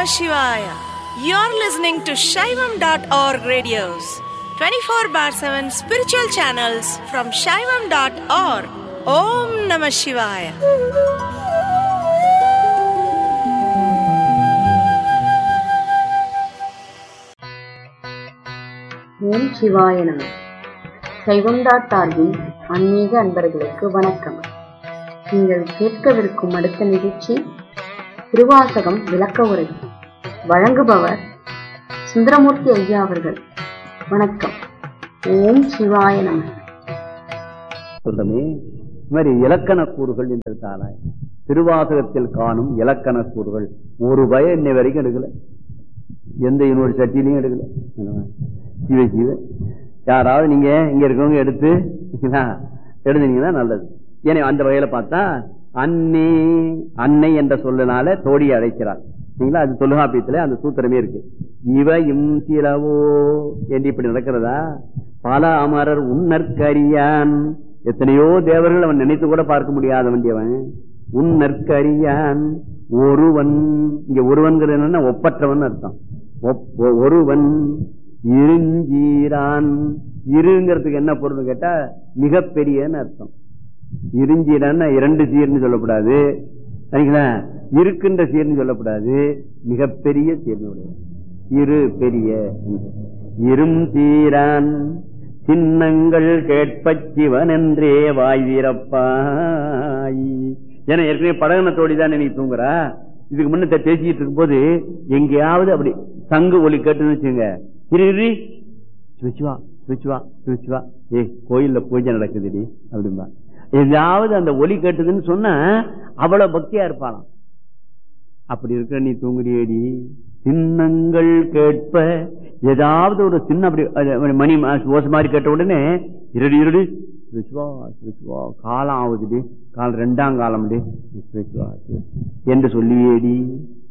Namah Shivaya. You're listening to Shaivam.org radios, 24 bar 7 spiritual channels from Shaivam.org. Om Namah Shivaya. ஓம் சிவாய நம சைவம் dot ஆர்கின் ஆன்மீக அன்பர்களுக்கு வணக்கம் நீங்கள் கேட்கவிருக்கும் அடுத்த நிகழ்ச்சி திருவாசகம் விளக்க உரை வழங்குபவர் சுந்தரமூர்த்தி ஐயா அவர்கள் வணக்கம் ஓம் சிவாய நம சொல்றமே இது மாதிரி இலக்கண கூறுகள் என்று தானாய் திருவாசகத்தில் காணும் இலக்கண கூறுகள் ஒரு பய இன்னை வரைக்கும் எடுக்கல எந்த யூனிவர்சிட்டிலையும் எடுக்கல சிவ சிவ யாராவது நீங்க இங்க இருக்கவங்க எடுத்து சரிங்களா? எழுதுனீங்கன்னா நல்லது ஏன்னா அந்த வகையில பார்த்தா அன்னே அன்னை என்ற சொல்லினால தோழியை அழைக்கிறார் சரிங்களா அது தொல்காப்பியத்துல அந்த சூத்திரமே இருக்கு இவையும் சிலவோ என்று இப்படி நடக்கிறதா பல அமரர் உன்னற்கரியான் எத்தனையோ தேவர்கள் அவன் நினைத்து கூட பார்க்க முடியாத வேண்டியவன் உன்னற்கரியான் ஒருவன் இங்க ஒருவன்கிறது என்னன்னா ஒப்பற்றவன் அர்த்தம் ஒப்- ஒருவன் இருஞ்சீரான் இருங்கிறதுக்கு என்ன பொருள் கேட்டா மிகப்பெரியன்னு அர்த்தம் இருஞ்சீரான்னா இரண்டு சீர்னு சொல்லக்கூடாது சரிங்களா இருக்கின்ற சீர்னு சொல்லக்கூடாது மிகப்பெரிய சீர்னு உடையவன். இரு பெரிய என்று. இரும் சீரான் சின்னங்கள் கேட்பச் சிவன் என்றே வாய் வீரப்பாய் ஏன்னா ஏற்கனவே படகனத்தோடி தான் நீ தூங்குறா இதுக்கு முன்ன த- பேசிக்கிட்டு இருக்கும்போது எங்கேயாவது அப்படி சங்கு ஒலி கேட்டுன்னு வச்சுங்க இரு இரு சுவிச்சுவா சுவிச்சுவா சுவிச்சுவா ஏய் கோயில்ல பூஜை நடக்குதுடி அப்படிம்பா எதாவது அந்த ஒலி கேட்டதுன்னு சொன்னா அவ்வளவு பக்தியா இருப்பாளாம் அப்படி இருக்க நீ தூங்குறியேடி சின்னங்கள் கேட்ப ஏதாவது ஒரு சின்ன அப்படி அது ஒரு மணி மா- ஓசை மாதிரி கேட்ட உடனே இருடி இருடி விஸ்வா விஸ்வா காலம் ஆகுதுடி கால் ரெண்டாம் காலம் என்று சொல்லியேடி